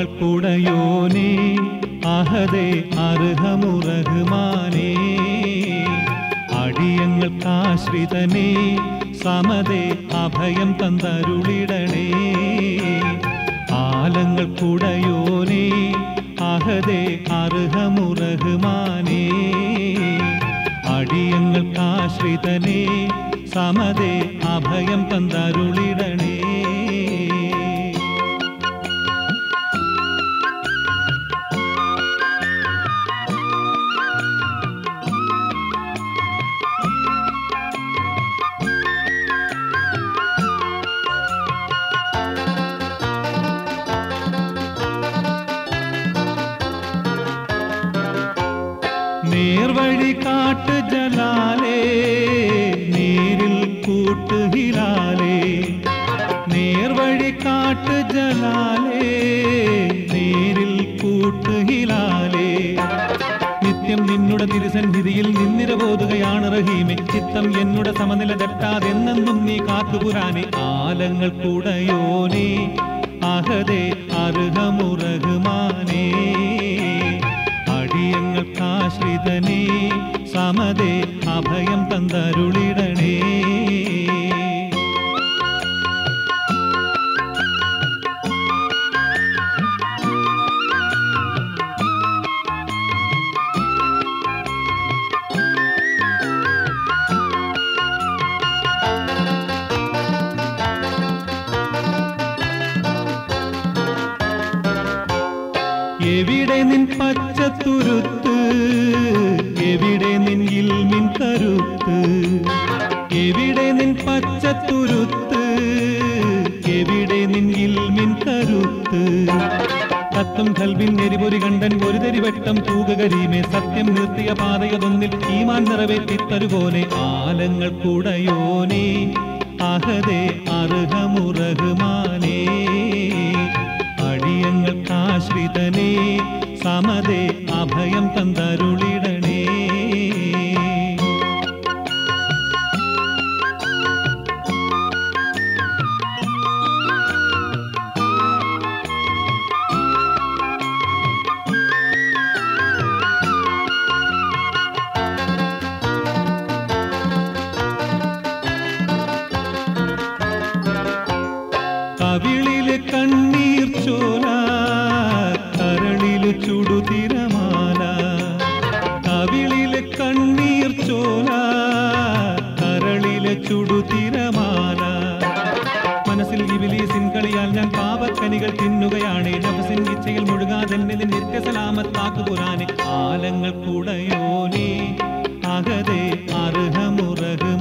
ആലങ്ങൾക്കുടയോനേ അഹദേ അർഹമുറഹ്മാനേ അടിയങ്ങൾക്കാശ്രിതനേ സമതേ അഭയം തന്തരുളിടണേ ആലങ്ങൾക്കുടയോനേ അഹദേ അർഹമുറഹ്മാനേ അടിയങ്ങൾക്കാശ്രിതനേ സമതേ അഭയം തന്തരുളിടണേ നേർവഴി കാട്ട് ജലാലേ നേരിൽ കൂട്ടുഹിലാലേ നേർവഴി കാട്ട് ജലാലേ നേരിൽ കൂട്ടുഹിലാലേ നിത്യം നിന്നുടെ തിരുസന്നിധിയിൽ നിന്നിരബോധുകയാണ് റഹീമെ ചിത്തം എന്നുടെ സമനില തെറ്റാതെന്നെന്നും നീ കാത്തുപുരാനെ ആലങ്ങൾ കൂടയോനേ അഹദേ അർഹമുറഹുമാനേ അടിയങ്ങൾക്കാശ്രിതനേ സമതേ അഭയം തന്തരുളിടണേ എവിടെ നിൻ പച്ചത്തുരുത്ത് എവിടെ നിൻ ഇൽമിൻ കരുത്ത് എവിടെ നിൻ പച്ചത്തുരുത്ത് എവിടെ നിൻ ഇൽമിൻ കരുത്ത് തത്വം കൽവിൻ എരിപൊരി കണ്ടൻ ഒരു തെരിവട്ടം തൂകകരീമേ സത്യം നിർത്തിയ പാതയതൊന്നിൽ ഈമാൻ നിറവേറ്റിത്തരുപോലെ ആലങ്ങൾ കൂടയോനേ അഹദേ അർഹമുറഹുമാനേ അടിയങ്ങൾക്കാശ്രിതനേ സമതേ അഭയം തന്തരുളിടണേ കവിളില് കണ്ണീർ ചോല കരളില് ചുടുതിരമാല കവിളില് കണ്ണീർ ചോല കരളില് ചുടുതിരമാല മനസ്സിൽ ഇബിലീസിൻ കളിയാൽ ഞാൻ പാപക്കനികൾ തിന്നുകയാണ് നഫസിൻ ഇച്ഛയിൽ മുഴുകാതെന്നെ നിത്യസലാമത്താക്കു പുരാനെ ആലങ്ങൾ കൂടയോനേ അകതേ അർഹമുറഹുമാനേ